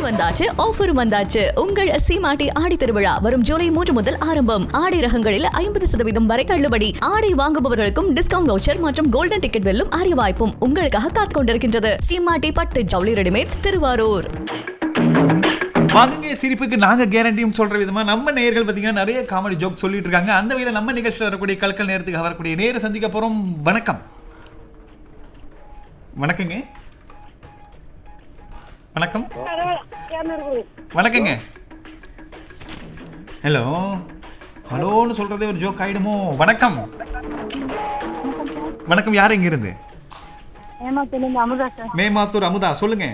வந்தாச்சு ஆஃபரும் வந்தாச்சு உங்கள் சீமாட்டி ஆடி திருவிழா வரும் ஜூலை மூன்று முதல் ஆரம்பம் ஆடை ரகங்களில் ஐம்பது சதவீதம் வரை தள்ளுபடி ஆடை வாங்குபவர்களுக்கும் டிஸ்கவுண்ட் வவுச்சர் மற்றும் கோல்டன் டிக்கெட் வெல்லும் அரிய வாய்ப்பும் உங்களுக்காக காத்துக் கொண்டிருக்கின்றது சீமாட்டி பட்டு ஜவுளி ரெடிமேட்ஸ் திருவாரூர் வாங்குங்க சிரிப்புக்கு நாங்க கேரண்டியும் சொல்ற விதமா நம்ம நேயர்கள் பாத்தீங்கன்னா நிறைய காமெடி ஜோக் சொல்லிட்டு இருக்காங்க அந்த வகையில நம்ம நிகழ்ச்சியில் வரக்கூடிய கல்கல் நேரத்துக்கு வரக்கூடிய நேர சந்திக்க போறோம் வணக்கம் வணக்கங்க வணக்கம் வணக்கங்க ஹலோ ஹலோன்னு சொல்றதே ஒரு ஜோக் ஆயிடுமோ வணக்கம் வணக்கம் யார் இங்க இருந்து ஏமாத்திலிருந்து அமுதா சார் மேமாத்தூர் அமுதா சொல்லுங்க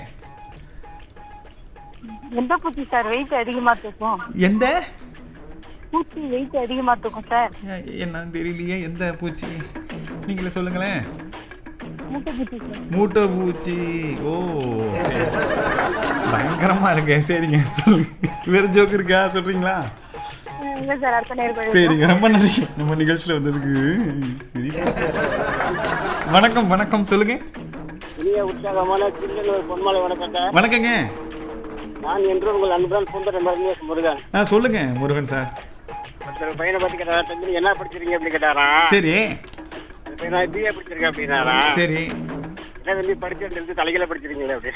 எந்த பூச்சி சார் வெயிட் அதிகமா தூக்கும் எந்த பூச்சி வெயிட் அதிகமா தூக்கும் சார் எ- என்னன்னு தெரியலையே எந்த பூச்சி நீங்களே சொல்லுங்களேன் மூட்டை பூச்சி சார் மூட்டை பூச்சி ஓ சரி. பயங்கரமா இருக்கு சரிங்க சொல்லுங்க வேற ஜோக் இருக்கா சொல்றீங்களா அஹ் இல்ல சார் அடுத்த நேரம் சரிங்க ரொம்ப நன்றி நம்ம நிகழ்ச்சியில வந்ததுக்கு சரி வணக்கம் வணக்கம் சொல்லுங்க இனிய உற்சாகமான சின்னல் பொன்மாலை வணக்கம் சார் வணக்கங்க நான் என்று உங்கள் அன்புடன் சுந்தர மருந்தேஷ் முருகன் ஆ சொல்லுங்க முருகன் சார் ஒருத்தர் பையனை பத்தி கேட்டாரா தம்பி என்ன படிச்சிருக்கீங்க அப்படின்னு கேட்டாரா சரி அந்த பையன் நான் பிஏ படிச்சிருக்கேன் அப்படின்னாரா சரி என்ன தம்பி படிச்சு எழுதி தலைகளை படிச்சிருக்கீங்களே அப்படி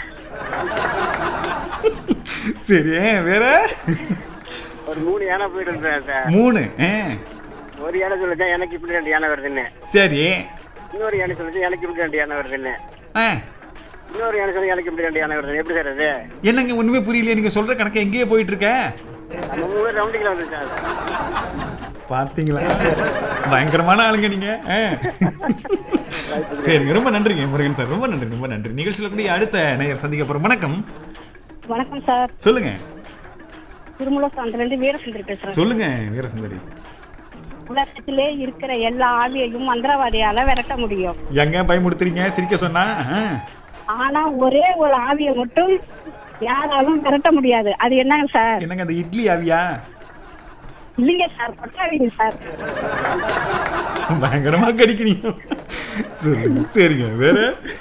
சரி வேற ஒரு மூணு யானை போயிட்டு இருந்தேன் சார் மூணு ஆ, ஒரு யானை சொல்லுச்சா எனக்கு இப்படி ரெண்டு யானை வருதுன்னு சரி இன்னொரு யானை சொல்லுச்சு எனக்கு இப்படி ரெண்டு யானை வருதுன்னு ஆ இன்னொரு யானை சொல்லி எனக்கு இப்படி ரெண்டு யானை வருது எப்படி சார் அது என்னங்க ஒண்ணுமே புரியலையே நீங்க சொல்ற கணக்கு எங்கேயே போயிட்டு இருக்க நம்ம மூணு ரவுண்டிங்கில் வந்து சார் பாத்தீங்களா பயங்கரமான ஆளுங்க நீங்க ஆ. சரிங்க ரொம்ப நன்றிங்க முருகன் சார் ரொம்ப நன்றி ரொம்ப நன்றி நிகழ்ச்சியில் கூடிய அடுத்த நேயர் சந்திக்க போறோம் வணக்கம் வணக்கம் சார் சொல்லுங்க திருமூல சாந்திலிருந்து வீரசுந்தரி பேசுறேன் சொல்லுங்க வீரசுந்தரி உலகத்திலே இருக்கிற எல்லா ஆவியையும் மந்திரவாதியால விரட்ட முடியும் எங்க பயமுடுத்துறீங்க சிரிக்க சொன்னா ஆ. ஆனா ஒரே ஒரு ஆவியை மட்டும் யாராலும் விரட்ட முடியாது அது என்னங்க சார் என்னங்க அந்த இட்லி ஆவியா இல்லைங்க சார் பட்டாவிங்க சார் பயங்கரமா கடிக்கிறீங்க சொல்லுங்க சரிங்க வேற